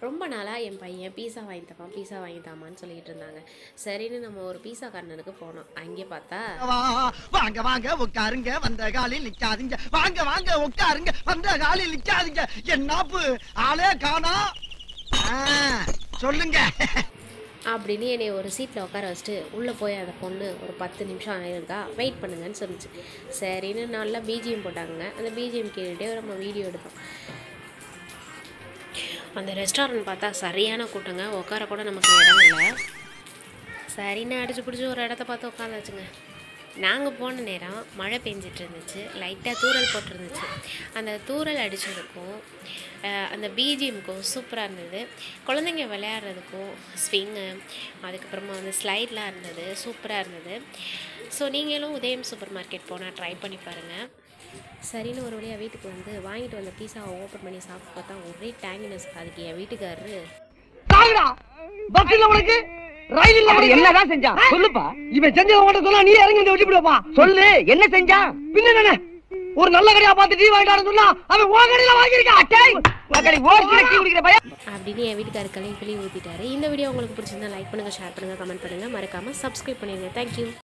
ரொம்ப நாளாக என் பையன் பீஸா வாங்கி தப்பான் பீஸா வாங்கி தாமான்னு சொல்லிட்டு இருந்தாங்க சரின்னு நம்ம ஒரு பீஸா கண்ணனுக்கு போனோம் அங்கே பார்த்தா வா, வாங்க வாங்க உட்காருங்க வந்த காலில் நிக்காதீங்க வாங்க வாங்க உட்காருங்க வந்த காலில் நிக்காதீங்க என்னாப்பு ஆளே காணா சொல்லுங்க அப்படின்னு என்னை ஒரு சீட்டில் உட்கார வச்சுட்டு உள்ளே போய் அந்த பொண்ணு ஒரு பத்து நிமிஷம் ஆயிருக்கா வெயிட் பண்ணுங்கன்னு சொல்லிச்சு சரின்னு நல்லா பிஜிஎம் போட்டாங்க அந்த பிஜிஎம் கேட்டுகிட்டே நம்ம வீடியோ எடுத்தோம் அந்த ரெஸ்டாரண்ட் பார்த்தா சரியான கூட்டங்க உட்கார கூட நமக்கு இடம் இல்லை சரின்னு அடிச்சு பிடிச்சி ஒரு இடத்த பார்த்து உட்காந்தாச்சுங்க நாங்கள் போன நேரம் மழை பெஞ்சிட்டு இருந்துச்சு லைட்டாக தூறல் போட்டிருந்துச்சு அந்த தூறல் அடித்ததுக்கும் அந்த பிஜிஎம்க்கும் சூப்பராக இருந்தது குழந்தைங்க விளையாடுறதுக்கும் ஸ்விங்கு அதுக்கப்புறமா வந்து ஸ்லைட்லாம் இருந்தது சூப்பராக இருந்தது ஸோ நீங்களும் உதயம் சூப்பர் மார்க்கெட் போனால் ட்ரை பண்ணி பாருங்கள் சரின்னு ஒரு வழியாக வீட்டுக்கு வந்து வாங்கிட்டு வந்த பீஸாவை ஓப்பன் பண்ணி சாப்பிட்டு பார்த்தா ஒரே டேங்கினஸ் அதுக்கு என் வீட்டுக்காரரு சாகுடா பஸ் இல்ல உனக்கு ரயில் இல்ல உனக்கு என்னதான் செஞ்சான் சொல்லுப்பா இவன் செஞ்சத உன்கிட்ட சொன்னா நீ இறங்கி வந்து வெட்டி விடுவா சொல்லு என்ன செஞ்சான் பின்ன என்ன ஒரு நல்ல கடையா பார்த்து டீ வாங்கிட்டான்னு சொன்னா அவன் உன் கடையில வாங்கியிருக்கான் அட்டை மக்களி ஓசி டீ குடிக்கிற பையன் அப்படின்னு என் வீட்டுக்காரர் கலையும் கிளி ஊற்றிட்டாரு இந்த வீடியோ உங்களுக்கு பிடிச்சிருந்தா லைக் பண்ணுங்கள் ஷேர் பண்ணுங்கள் கமெண்ட் பண்ணுங்கள் மறக்காமல் சப்ஸ்கிரைப் பண்ணிடுங்க தேங்க்யூ